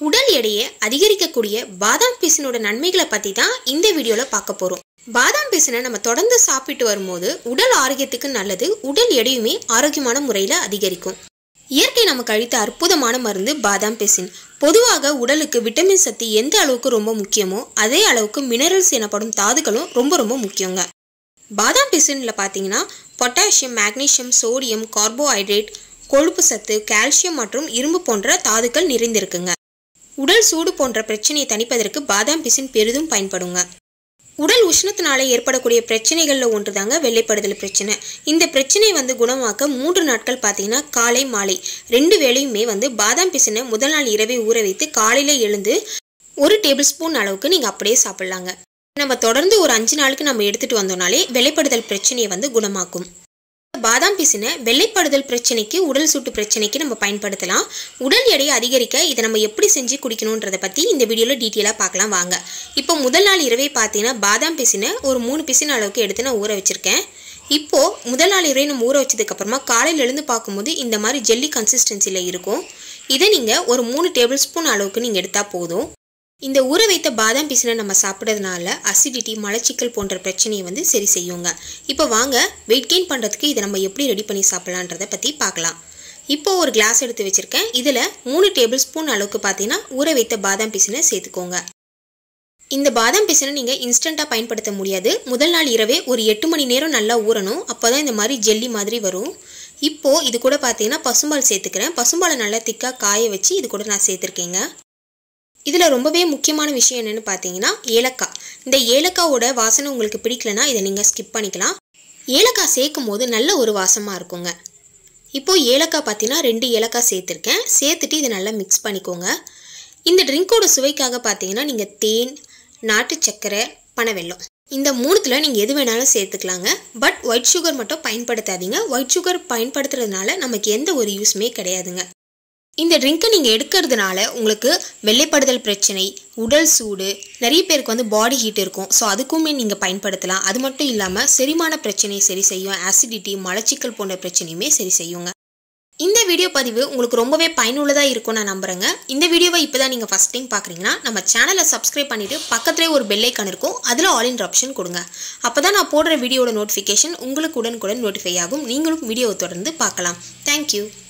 உடல் எடையை அதிகரிக்கக்கூடிய பாதாம் பிசினோட நன்மைகளை பற்றி தான் இந்த வீடியோவில் பார்க்க போகிறோம் பாதாம் பிசினை நம்ம தொடர்ந்து சாப்பிட்டு வரும்போது உடல் ஆரோக்கியத்துக்கு நல்லது உடல் எடையுமே ஆரோக்கியமான முறையில் அதிகரிக்கும் இயற்கை நமக்கு அளித்த அற்புதமான மருந்து பாதாம் பிசின் பொதுவாக உடலுக்கு விட்டமின் சத்து எந்த அளவுக்கு ரொம்ப முக்கியமோ அதே அளவுக்கு மினரல்ஸ் எனப்படும் தாதுகளும் ரொம்ப ரொம்ப முக்கியங்க பாதாம் பிசினில் பார்த்தீங்கன்னா பொட்டாசியம் மேக்னீசியம் சோடியம் கார்போஹைட்ரேட் கொழுப்பு சத்து கால்சியம் மற்றும் இரும்பு போன்ற தாதுக்கள் நிறைந்திருக்குங்க உடல் சூடு போன்ற பிரச்சனையை தணிப்பதற்கு பாதாம் பிசின் பெரிதும் பயன்படுங்க உடல் உஷ்ணத்தினால ஏற்படக்கூடிய பிரச்சனைகளில் ஒன்று தாங்க வெள்ளைப்படுதல் பிரச்சனை இந்த பிரச்சனையை வந்து குணமாக்க மூன்று நாட்கள் பார்த்தீங்கன்னா காலை மாலை ரெண்டு வேளையுமே வந்து பாதாம் பிசினை முதல் நாள் இரவே ஊற வைத்து காலையில் எழுந்து ஒரு டேபிள் ஸ்பூன் அளவுக்கு நீங்கள் அப்படியே சாப்பிட்லாங்க நம்ம தொடர்ந்து ஒரு அஞ்சு நாளுக்கு நம்ம எடுத்துகிட்டு வந்தோம்னாலே வெள்ளைப்படுதல் பிரச்சனையை வந்து குணமாக்கும் பாதாம் பிசினை வெள்ளைப்படுதல் பிரச்சனைக்கு உடல் சூட்டு பிரச்சனைக்கு நம்ம பயன்படுத்தலாம் உடல் எடையை அதிகரிக்க இதை நம்ம எப்படி செஞ்சு குடிக்கணுன்றதை பற்றி இந்த வீடியோவில் டீட்டெயிலாக பார்க்கலாம் வாங்க இப்போ முதல் நாள் இரவே பார்த்தீங்கன்னா பாதாம் பிசினை ஒரு மூணு பிசின் அளவுக்கு எடுத்து நான் ஊற வச்சுருக்கேன் இப்போது முதல் நாள் இரவே நம்ம ஊற வச்சதுக்கப்புறமா காலையில் எழுந்து பார்க்கும்போது இந்த மாதிரி ஜெல்லி கன்சிஸ்டன்சியில் இருக்கும் இதை நீங்கள் ஒரு மூணு டேபிள் ஸ்பூன் அளவுக்கு நீங்கள் எடுத்தால் போதும் இந்த ஊற வைத்த பாதாம் பிசினை நம்ம சாப்பிட்றதுனால அசிடிட்டி மலச்சிக்கல் போன்ற பிரச்சனையை வந்து சரி செய்யுங்க இப்போ வாங்க வெயிட் கெயின் பண்ணுறதுக்கு இதை நம்ம எப்படி ரெடி பண்ணி சாப்பிட்லான்றதை பற்றி பார்க்கலாம் இப்போ ஒரு கிளாஸ் எடுத்து வச்சுருக்கேன் இதில் மூணு டேபிள் ஸ்பூன் அளவுக்கு பார்த்தீங்கன்னா ஊற வைத்த பாதாம் பிசினை சேர்த்துக்கோங்க இந்த பாதாம் பிசினை நீங்கள் இன்ஸ்டண்ட்டாக பயன்படுத்த முடியாது முதல் நாள் இரவே ஒரு எட்டு மணி நேரம் நல்லா ஊறணும் அப்போ தான் இந்த மாதிரி ஜெல்லி மாதிரி வரும் இப்போது இது கூட பார்த்தீங்கன்னா பசும்பால் சேர்த்துக்கிறேன் பசும்பாலை நல்லா திக்காக காய வச்சு இது கூட நான் சேர்த்துருக்கேங்க இதில் ரொம்பவே முக்கியமான விஷயம் என்னென்னு பார்த்தீங்கன்னா ஏலக்காய் இந்த ஏலக்காவோட வாசனை உங்களுக்கு பிடிக்கலனா இதை நீங்கள் ஸ்கிப் பண்ணிக்கலாம் ஏலக்காய் சேர்க்கும் போது நல்ல ஒரு வாசமாக இருக்குங்க இப்போது ஏலக்காய் பார்த்தீங்கன்னா ரெண்டு ஏலக்காய் சேர்த்துருக்கேன் சேர்த்துட்டு இதை நல்லா மிக்ஸ் பண்ணிக்கோங்க இந்த ட்ரிங்க்கோட சுவைக்காக பார்த்தீங்கன்னா நீங்கள் தேன் நாட்டு சர்க்கரை பனவெல்லம் இந்த மூணுத்தில் நீங்கள் எது வேணாலும் சேர்த்துக்கலாங்க பட் ஒயிட் சுகர் மட்டும் பயன்படுத்தாதீங்க ஒயிட் சுகர் பயன்படுத்துறதுனால நமக்கு எந்த ஒரு யூஸுமே கிடையாதுங்க இந்த ட்ரிங்க்கை நீங்கள் எடுக்கிறதுனால உங்களுக்கு வெள்ளைப்படுதல் பிரச்சனை உடல் சூடு நிறைய பேருக்கு வந்து பாடி ஹீட் இருக்கும் ஸோ அதுக்குமே நீங்கள் பயன்படுத்தலாம் அது மட்டும் இல்லாமல் செரிமான பிரச்சனையை சரி செய்யும் ஆசிடிட்டி மலச்சிக்கல் போன்ற பிரச்சனையுமே சரி செய்யுங்க இந்த வீடியோ பதிவு உங்களுக்கு ரொம்பவே பயனுள்ளதாக இருக்கும் நான் நம்புறேங்க இந்த வீடியோவை இப்போ தான் நீங்கள் ஃபஸ்ட் டைம் பார்க்குறீங்கன்னா நம்ம சேனலை சப்ஸ்கிரைப் பண்ணிவிட்டு பக்கத்துலேயே ஒரு பெல்லைக்கான் இருக்கும் அதில் ஆல் இன் ஆப்ஷன் கொடுங்க அப்போ தான் நான் போடுற வீடியோட நோட்டிஃபிகேஷன் உங்களுக்கு உடனுக்குடன் நோட்டிஃபை ஆகும் நீங்களும் வீடியோவை தொடர்ந்து பார்க்கலாம் தேங்க்யூ